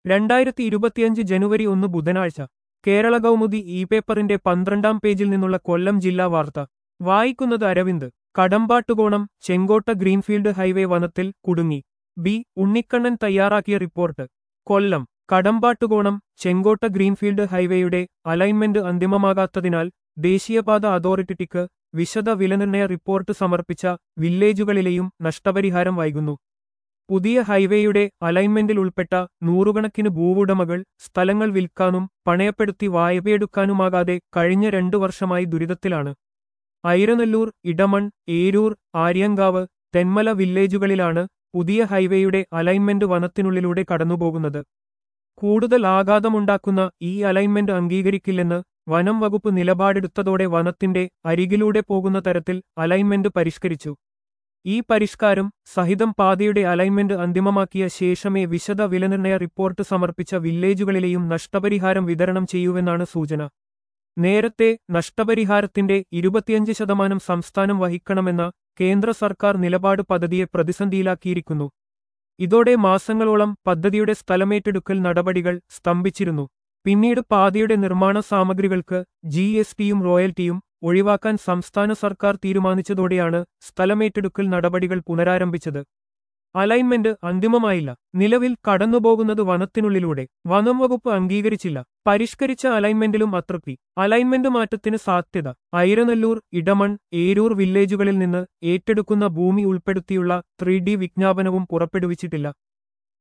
രണ്ടായിരത്തി ഇരുപത്തിയഞ്ച് ജനുവരി ഒന്ന് ബുധനാഴ്ച കേരള കൗമുദി ഇ പേപ്പറിന്റെ പന്ത്രണ്ടാം പേജിൽ നിന്നുള്ള കൊല്ലം ജില്ലാ വാർത്ത വായിക്കുന്നത് അരവിന്ദ് കടമ്പാട്ടുകോണം ചെങ്കോട്ട ഗ്രീൻഫീൽഡ് ഹൈവേ വനത്തിൽ കുടുങ്ങി ബി ഉണ്ണിക്കണ്ണൻ തയ്യാറാക്കിയ റിപ്പോർട്ട് കൊല്ലം കടമ്പാട്ടുകോണം ചെങ്കോട്ട ഗ്രീൻഫീൽഡ് ഹൈവേയുടെ അലൈൻമെന്റ് അന്തിമമാകാത്തതിനാൽ ദേശീയപാത അതോറിറ്റിക്ക് വിശദ വിലനിർണയ റിപ്പോർട്ട് സമർപ്പിച്ച വില്ലേജുകളിലെയും നഷ്ടപരിഹാരം വൈകുന്നു പുതിയ ഹൈവേയുടെ അലൈൻമെന്റിൽ ഉൾപ്പെട്ട നൂറുകണക്കിന് ഭൂവുടമകൾ സ്ഥലങ്ങൾ വിൽക്കാനും പണയപ്പെടുത്തി വായ്പയെടുക്കാനുമാകാതെ കഴിഞ്ഞ രണ്ടു വർഷമായി ദുരിതത്തിലാണ് ഐരനെല്ലൂർ ഇടമൺ ഏരൂർ ആര്യങ്കാവ് തെന്മല വില്ലേജുകളിലാണ് പുതിയ ഹൈവേയുടെ അലൈൻമെന്റ് വനത്തിനുള്ളിലൂടെ കടന്നുപോകുന്നത് കൂടുതൽ ആഘാതമുണ്ടാക്കുന്ന ഈ അലൈൻമെന്റ് അംഗീകരിക്കില്ലെന്ന് വനം വകുപ്പ് നിലപാടെടുത്തതോടെ വനത്തിന്റെ അരികിലൂടെ പോകുന്ന തരത്തിൽ അലൈൻമെന്റ് പരിഷ്കരിച്ചു ഈ പരിഷ്കാരം സഹിതം പാതയുടെ അലൈൻമെന്റ് അന്തിമമാക്കിയ ശേഷമേ വിശദ വിലനിർണയ റിപ്പോർട്ട് സമർപ്പിച്ച വില്ലേജുകളിലെയും നഷ്ടപരിഹാരം വിതരണം ചെയ്യൂവെന്നാണ് സൂചന നേരത്തെ നഷ്ടപരിഹാരത്തിന്റെ ഇരുപത്തിയഞ്ച് ശതമാനം സംസ്ഥാനം വഹിക്കണമെന്ന കേന്ദ്ര സർക്കാർ നിലപാട് പദ്ധതിയെ പ്രതിസന്ധിയിലാക്കിയിരിക്കുന്നു ഇതോടെ മാസങ്ങളോളം പദ്ധതിയുടെ സ്ഥലമേറ്റെടുക്കൽ നടപടികൾ സ്തംഭിച്ചിരുന്നു പിന്നീട് പാതയുടെ നിർമ്മാണ സാമഗ്രികൾക്ക് ജി എസ് ടിയും റോയൽറ്റിയും ഒഴിവാക്കാൻ സംസ്ഥാന സർക്കാർ തീരുമാനിച്ചതോടെയാണ് സ്ഥലമേറ്റെടുക്കൽ നടപടികൾ പുനരാരംഭിച്ചത് അലൈൻമെന്റ് അന്തിമമായില്ല നിലവിൽ കടന്നുപോകുന്നത് വനത്തിനുള്ളിലൂടെ വനം വകുപ്പ് അംഗീകരിച്ചില്ല പരിഷ്കരിച്ച അലൈൻമെന്റിലും അതൃപ്തി അലൈൻമെന്റ് മാറ്റത്തിന് സാധ്യത ഐരനെല്ലൂർ ഇടമൺ ഏരൂർ വില്ലേജുകളിൽ നിന്ന് ഏറ്റെടുക്കുന്ന ഭൂമി ഉൾപ്പെടുത്തിയുള്ള ത്രീ ഡി വിജ്ഞാപനവും പുറപ്പെടുവിച്ചിട്ടില്ല